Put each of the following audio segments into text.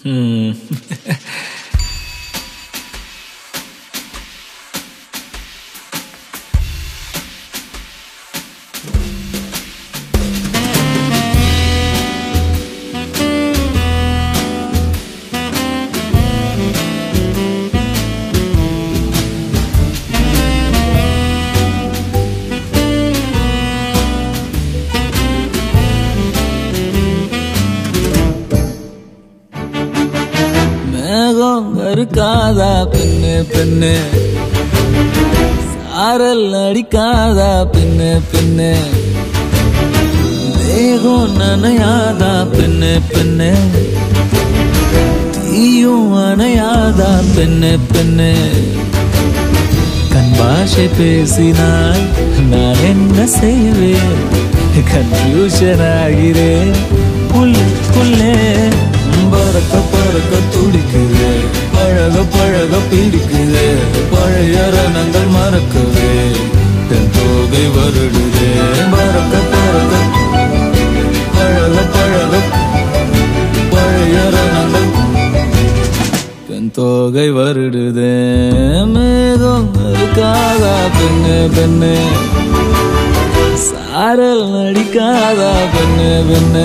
ம். மேகம் இருக்காதா பெண்ணு பெண்ணு சாரல் அடிக்காதா பெண்ணு பெண்ணு தேகம் நனையாதா பெண்ணு பெண்ணு தீயும் அணையாதா பெண்ணு பெண்ணு கண் பாஷை பேசினால் நான் என்ன செய்வேன் கன்ஃபியூஷன் ஆகிறேன் உள்ளுக்குள்ளே பறக்க பறக்க துடிக்குது பழக பழக பிடிக்குது பழைய ரணங்கள் மறக்குது தென் தோகை வருடுதே பறக்க பறக்க பழக பழக பழைய ரணங்கள் பெண் தோகை வருடுதே மேகம் இருக்காதா பெண்ணு பெண்ணு சாரல் நடிக்காதா பெண்ணு பெண்ணு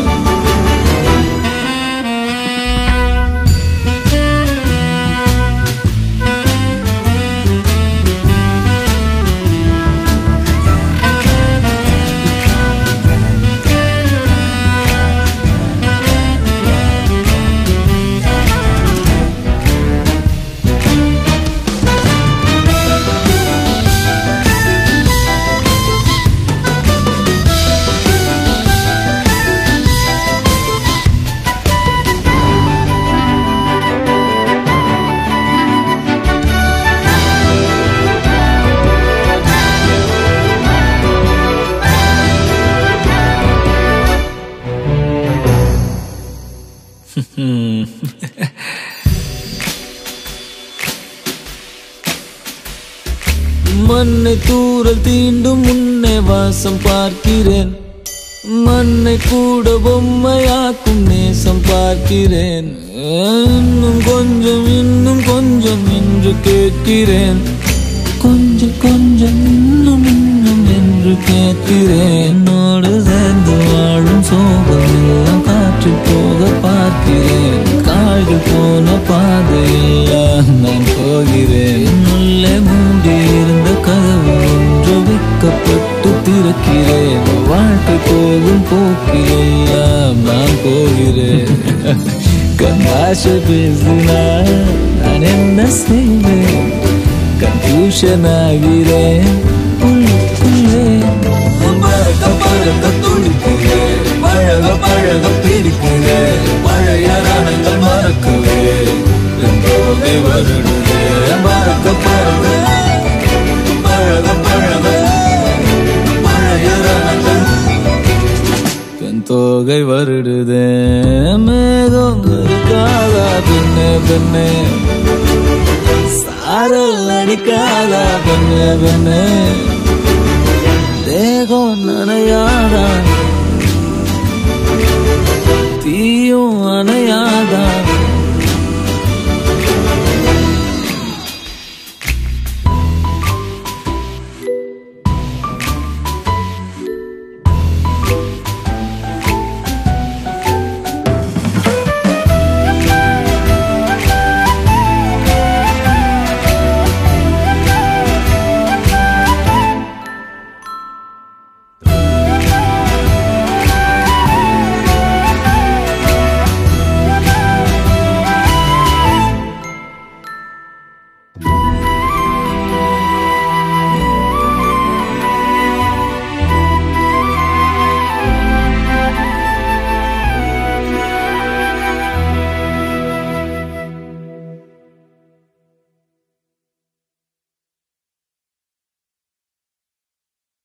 ம். மண்ணை தூரல் தீண்டும் முன்னே வாசம் பார்க்கிறேன் மண்ணை கூட பொம்மையாக்கும் நேசம் பார்க்கிறேன் இன்னும் கொஞ்சம் இன்னும் கொஞ்சம் என்று கேட்கிறேன் கொஞ்சம் கொஞ்சம் இன்னும் இன்னும் என்று கேட்கிறேன் என்னோடு சேர்ந்து வாழும் சோகம் எல்லாம் காற்றில் போக பார்க்கிறேன் கால்கள் போன பாதையெல்லாம் நான் போகிறேன் உள்ளே மூடி இருந்த கதவு ஒன்று வைக்கப்பட்டு திறக்கிறேன் வாழ்க்கை போகும் போக்கிலெல்லாம் நான் போகிறேன் கண்ணாச பேசினால் நான் என்ன செய்வேன் கன்ஃபியூஷன் ஆகிறேன் உள்ளுக்குள்ளே பறக்க பறக்க துடிக்கிறேன் பழக பழக பிடிக்கிறேன் பழைய ரணங்கள் மறக்கவே போதை வருடுதே பறக்க பறக்க பழக பழக பழைய ரணங்கள் பெண் தோகை வருடுதே மேகம் இருக்காதா பெண்ணே பெண்ணே சாரல் அடிக்காதா பெண்ணே பெண்ணே தேகம் நனையாதா தீயும் அணையாதா